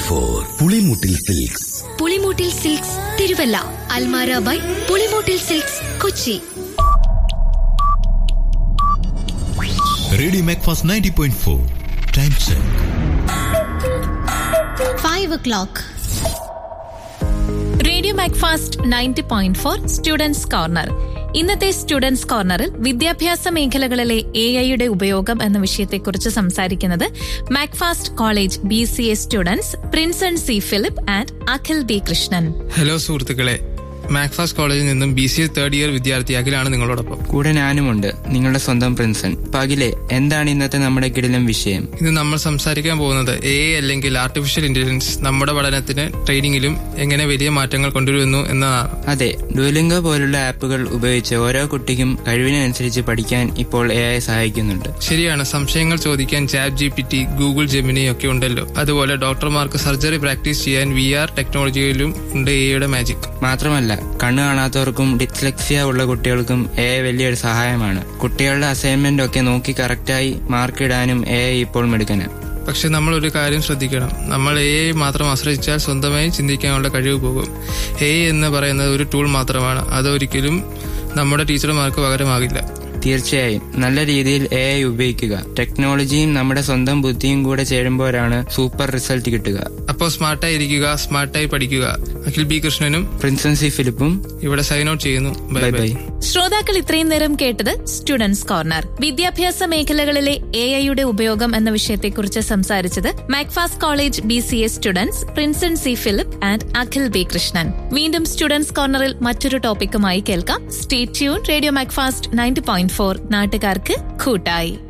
four Pulimoottil silks Pulimoottil silks Thiruvalla Almara by Pulimoottil silks Kochi radio Macfast ninety point four time check five o'clock radio Macfast ninety point four students corner ഇന്നത്തെ students കോർണറിൽ വിദ്യാഭ്യാസ മേഖലകളിലെ A ഐയുടെ ഉപയോഗം എന്ന വിഷയത്തെക്കുറിച്ച് സംസാരിക്കുന്നത് Macfast college B C A students Prinson C Philip and Akhil B Krishnan hello സുഹൃത്തുക്കളെ മാക്ഫാസ് കോളേജിൽ നിന്നും B C A third year വിദ്യാർത്ഥി അഖിലാണ് നിങ്ങളോടൊപ്പം കൂടെ ഞാനുമുണ്ട് നിങ്ങളുടെ സ്വന്തം പ്രിൻസൺ പകിലെ എന്താണ് ഇന്നത്തെ നമ്മുടെ കിടിലം വിഷയം ഇന്ന് നമ്മൾ സംസാരിക്കാൻ പോകുന്നത് എ അല്ലെങ്കിൽ ആർട്ടിഫിഷ്യൽ ഇന്റലിജൻസ് നമ്മുടെ പഠനത്തിന് ട്രെയിനിങ്ങിലും എങ്ങനെ വലിയ മാറ്റങ്ങൾ കൊണ്ടുവരുന്നു എന്നതാണ് അതെ ഡുവലിംഗോ പോലുള്ള ആപ്പുകൾ ഉപയോഗിച്ച് ഓരോ കുട്ടിക്കും കഴിവിനനുസരിച്ച് പഠിക്കാൻ ഇപ്പോൾ എ ഐ സഹായിക്കുന്നുണ്ട് ശരിയാണ് സംശയങ്ങൾ ചോദിക്കാൻ chat G P T Google Gemini ഒക്കെ ഉണ്ടല്ലോ അതുപോലെ ഡോക്ടർമാർക്ക് സർജറി പ്രാക്ടീസ് ചെയ്യാൻ വി ആർ ടെക്നോളജിയിലും ഉണ്ട് എയുടെ മാജിക് മാത്രമല്ല കണ്ണു കാണാത്തവർക്കും ഡിസ്ലെക്സിയ ഉള്ള കുട്ടികൾക്കും എ ഐ വലിയൊരു സഹായമാണ് കുട്ടികളുടെ അസൈൻമെന്റ് ഒക്കെ നോക്കി കറക്റ്റായി മാർക്ക് ഇടാനും എ ഐ ഇപ്പോൾ മിടുക്കനാണ് പക്ഷെ നമ്മൾ ഒരു കാര്യം ശ്രദ്ധിക്കണം നമ്മൾ എ മാത്രം ആശ്രയിച്ചാൽ സ്വന്തമായി ചിന്തിക്കാനുള്ള കഴിവ് പോകും എ എന്ന് പറയുന്നത് ഒരു ടൂൾ മാത്രമാണ് അതൊരിക്കലും നമ്മുടെ ടീച്ചർമാർക്ക് പകരമാകില്ല തീർച്ചയായും നല്ല രീതിയിൽ എ ഐ ഉപയോഗിക്കുക ടെക്നോളജിയും നമ്മുടെ സ്വന്തം ബുദ്ധിയും കൂടെ ചേരുമ്പോഴാണ് സൂപ്പർ റിസൾട്ട് കിട്ടുക അപ്പോൾ സ്മാർട്ടായി ഇരിക്കുക സ്മാർട്ടായി പഠിക്കുക അഖിൽ ബി കൃഷ്ണനും പ്രിൻസൻസി ഫിലിപ്പും ഇവിടെ സൈൻ ഔട്ട് ചെയ്യുന്നു ബൈ ബൈ ബൈ ബൈ ശ്രോതാക്കൾ ഇത്രയും നേരം കേട്ടത് സ്റ്റുഡൻസ് കോർണർ വിദ്യാഭ്യാസ മേഖലകളിലെ എ ഐയുടെ ഉപയോഗം എന്ന വിഷയത്തെക്കുറിച്ച് സംസാരിച്ചത് Macfast college B C A students Prinson C Philip and Akhil B Krishnan വീണ്ടും സ്റ്റുഡൻസ് കോർണറിൽ മറ്റൊരു ടോപ്പിക്കുമായി കേൾക്കാം stay tune radio Macfast ninety point four നാട്ടുകാർക്ക് കൂട്ടായി